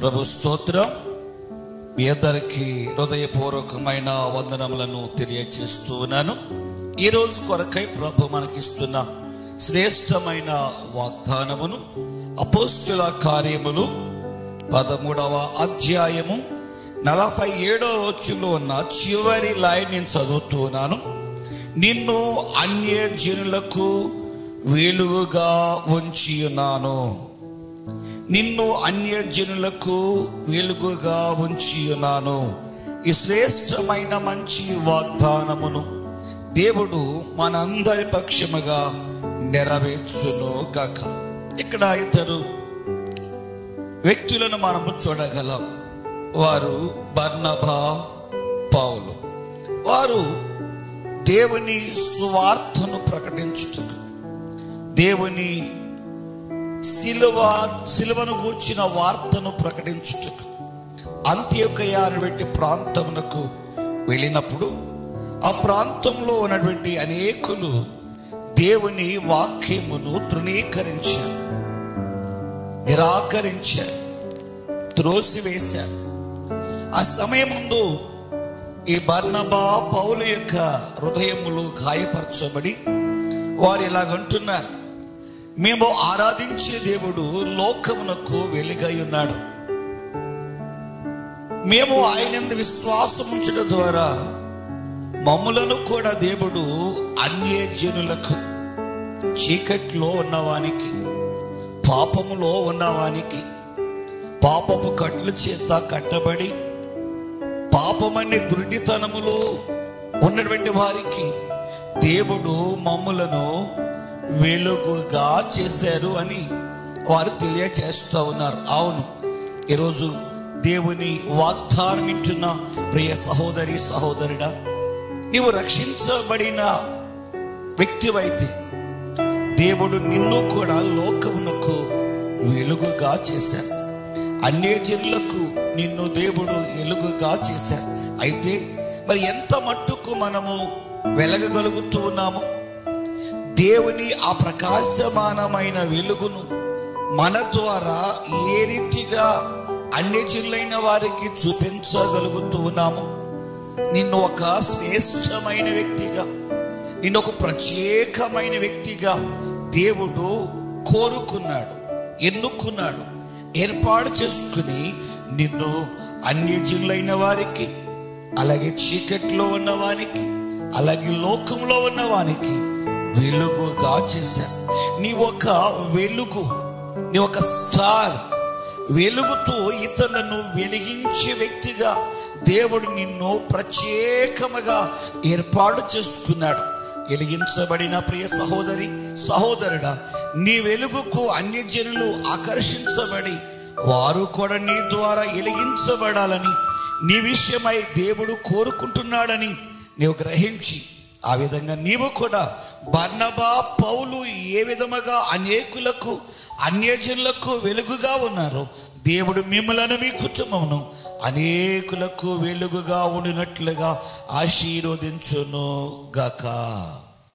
ప్రభు స్తోత్రం మీ అందరికీ హృదయపూర్వకమైన వందనములను తెలియచేస్తూ ఉన్నాను ఈరోజు కొరకై ప్రభు మనకిస్తున్న శ్రేష్టమైన వాగ్దానమును అపోస్తుల కార్యములు పదమూడవ అధ్యాయము నలభై ఏడవ వచ్చులో ఉన్న చివరి లైన్ నేను చదువుతున్నాను నిన్ను అన్యజనులకు వెలుగుగా ఉంచి ఉన్నాను నిన్ను అన్యజనులకు వెలుగుగా ఉంచి ఉన్నాను ఈ శ్రేష్టమైన మంచి వాగ్దానమును దేవుడు మనందరి పక్షముగా నెరవేర్చును గాక ఇక్కడ ఇద్దరు వ్యక్తులను మనము చూడగలం వారు బర్నబా పౌలు వారు దేవుని సువార్తను ప్రకటించుటకు దేవుని సిలువ సిలువను గూర్చిన వార్తను ప్రకటించుటకు అంత్యోకయ అనేటువంటి ప్రాంతమునకు వెళ్ళినప్పుడు ఆ ప్రాంతంలో ఉన్నటువంటి అనేకులు దేవుని వాక్యమును తృణీకరించారు నిరాకరించారు త్రోసివేశారు ఆ సమయముందు ఈ బర్నబా పౌలు యొక్క హృదయములు గాయపరచబడి వారు ఇలాగంటున్నారు మేము ఆరాధించే దేవుడు లోకమునకు వెలుగై ఉన్నాడు మేము ఆయన విశ్వాసం ఉంచడం ద్వారా మమ్ములను కూడా దేవుడు అన్యజనులకు చీకట్లో ఉన్నవానికి పాపములో ఉన్నవానికి పాపపు కట్ల చేత కట్టబడి పాపమనే గురుడితనములో ఉన్నటువంటి వారికి దేవుడు మమ్ములను వెలుగుగా చేశారు అని వారు తెలియచేస్తూ ఉన్నారు అవును ఈరోజు దేవుని వాగ్దానం ఇచ్చున్న ప్రియ సహోదరి సహోదరుడా నీవు రక్షించబడిన వ్యక్తివైతే దేవుడు నిన్ను కూడా లోకమునకు వెలుగుగా చేశారు అన్యజనులకు నిన్ను దేవుడు వెలుగుగా చేశారు అయితే మరి ఎంత మట్టుకు మనము వెలగగలుగుతూ ఉన్నాము దేవుని ఆ ప్రకాశమానమైన వెలుగును మన ద్వారా ఏ రీతిగా అన్యజనులైన వారికి చూపించగలుగుతూ ఉన్నాము నిన్ను ఒక శ్రేష్టమైన వ్యక్తిగా నిన్ను ఒక ప్రత్యేకమైన వ్యక్తిగా దేవుడు కోరుకున్నాడు ఎన్నుకున్నాడు ఏర్పాటు చేసుకుని నిన్ను అన్యజనులైన వారికి అలాగే చీకట్లో ఉన్న వానికి అలాగే లోకంలో ఉన్న వానికి వెలుగుగా చేశాను నీ ఒక వెలుగు నీ ఒక స్టార్ వెలుగుతూ ఇతరులను వెలిగించే వ్యక్తిగా దేవుడు నిన్ను ప్రత్యేకముగా ఏర్పాటు చేసుకున్నాడు వెలిగించబడిన ప్రియ సహోదరి సహోదరుడా నీ వెలుగుకు అన్యజనులు ఆకర్షించబడి వారు కూడా నీ ద్వారా వెలిగించబడాలని నీ విషయమై దేవుడు కోరుకుంటున్నాడని నీవు గ్రహించి ఆ విధంగా నీవు కూడా బర్నబా పౌలు ఏ విధముగా అనేకులకు అన్యజనులకు వెలుగుగా ఉన్నారు దేవుడు మిమ్మలను మీ కుటుంబమును అనేకులకు వెలుగుగా ఉండినట్లుగా ఆశీర్వదించును గాక